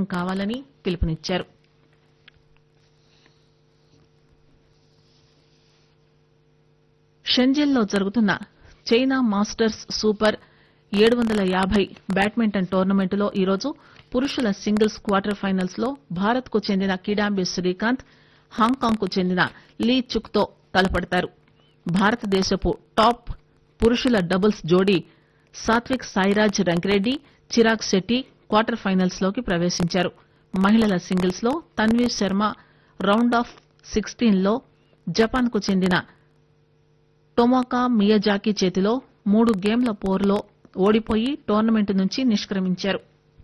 కావాలని పిలుపునిచ్చారు షెంజెన్లో జరుగుతున్న చైనా మాస్టర్స్ సూపర్ ఏడు వందల యాభై బ్యాడ్మింటన్ టోర్నమెంటులో ఈరోజు పురుషుల సింగిల్స్ క్వార్టర్ ఫైనల్స్ లో భారత్ కు చెందిన కిడాంబి శ్రీకాంత్ హాంకాంగ్ కు చెందిన లీ చుక్ తో తలపడతారు భారతదేశపు టాప్ పురుషుల డబుల్స్ జోడీ సాత్విక్ సాయిరాజ్ రంకిరెడ్డి చిరాగ్ శెట్టి క్వార్టర్ ఫైనల్స్ లోకి ప్రవేశించారు మహిళల సింగిల్స్ లో Tanvi Sharma round of sixteen లో జపాన్ కు చెందిన టొమోకా మియజాకి చేతిలో మూడు గేమ్ల పోరులో ఓడిపోయి టోర్నమెంట్ నుంచి నిష్క్రమించారు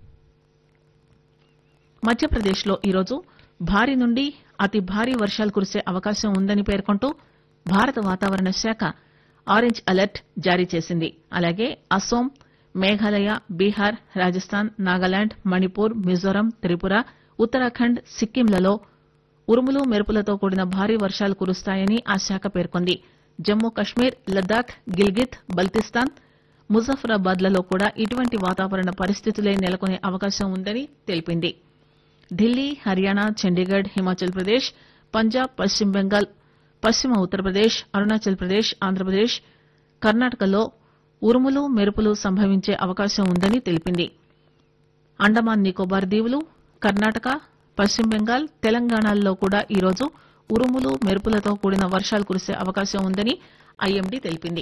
మధ్యప్రదేశ్ లో ఈరోజు భారీ నుండి అతి భారీ వర్షాలు కురిసే అవకాశం ఉందని పేర్కొంటూ భారత వాతావరణ శాఖ ఆరెంజ్ అలర్ట్ జారీ చేసింది అలాగే అస్సోం మేఘాలయ బీహార్ రాజస్థాన్ నాగాలాండ్ మణిపూర్ మిజోరం త్రిపుర ఉత్తరాఖండ్ సిక్కింలలో ఉరుములు మెరుపులతో కూడిన భారీ వర్షాలు కురుస్తాయని ఆ శాఖ పేర్కొంది జమ్మూ కశ్మీర్ లద్దాఖ్ గిల్గిత్ బల్తిస్తాన్ ముజఫరాబాద్ లలో కూడా ఇటువంటి వాతావరణ పరిస్థితులే నెలకొనే అవకాశం ఉందని తెలిపింది ఢిల్లీ హర్యానా చండీగఢ్ హిమాచల్ ప్రదేశ్ పంజాబ్ పశ్చిమ బెంగాల్ పశ్చిమ ఉత్తరప్రదేశ్ అరుణాచల్ ప్రదేశ్ ఆంధ్రప్రదేశ్ కర్ణాటకలో ఉరుములు మెరుపులు సంభవించే అవకాశం ఉందని తెలిపింది అండమాన్ నికోబార్ దీవులు కర్ణాటక పశ్చిమ బెంగాల్ తెలంగాణల్లో కూడా ఈరోజు ఉరుములు మెరుపులతో కూడిన వర్షాలు కురిసే అవకాశం ఉందని ఐఎండీ తెలిపింది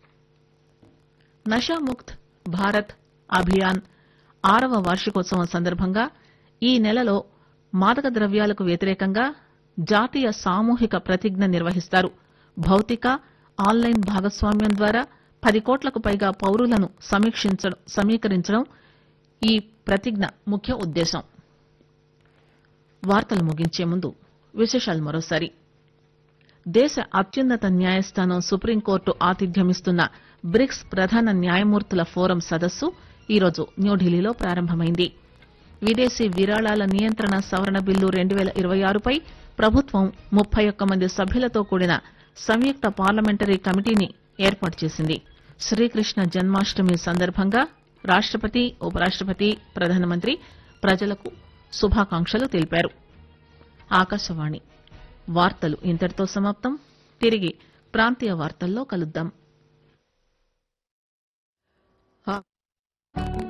నషాముక్త్ భారత్ అభియాన్ ఆరవ వార్షికోత్సవం సందర్భంగా ఈ నెలలో మాదక ద్రవ్యాలకు వ్యతిరేకంగా జాతీయ సామూహిక ప్రతిజ్ఞ నిర్వహిస్తారు భౌతిక ఆన్లైన్ భాగస్వామ్యం ద్వారా పది కోట్లకు పైగా పౌరులను సమీక్షించడం సమీకరించడం ఈ ప్రతిజ్ఞ ముఖ్య ఉద్దేశం వార్తలు ముగించే ముందు విశేషాలు మరోసారి దేశ అత్యున్నత న్యాయస్థానం సుప్రీంకోర్టు ఆతిథ్యమిస్తున్న బ్రిక్స్ ప్రధాన న్యాయమూర్తుల ఫోరం సదస్సు ఈరోజు న్యూఢిల్లీలో ప్రారంభమైంది విదేశీ విరాళాల నియంత్రణ సవరణ బిల్లు రెండు పేల ఇరవై ఆరుపై ప్రభుత్వం ముప్పై ఒక్క మంది సభ్యులతో కూడిన సంయుక్త పార్లమెంటరీ కమిటీని ఏర్పాటు చేసింది శ్రీకృష్ణ జన్మాష్టమి సందర్భంగా రాష్టపతి ఉపరాష్టపతి ప్రధానమంత్రి ప్రజలకు శుభాకాంక్షలు తెలిపారు ఆకాశవాణి వార్తలు ఇంతటితో సమాప్తం తిరిగి ప్రాంతీయ వార్తల్లో కలుద్దాం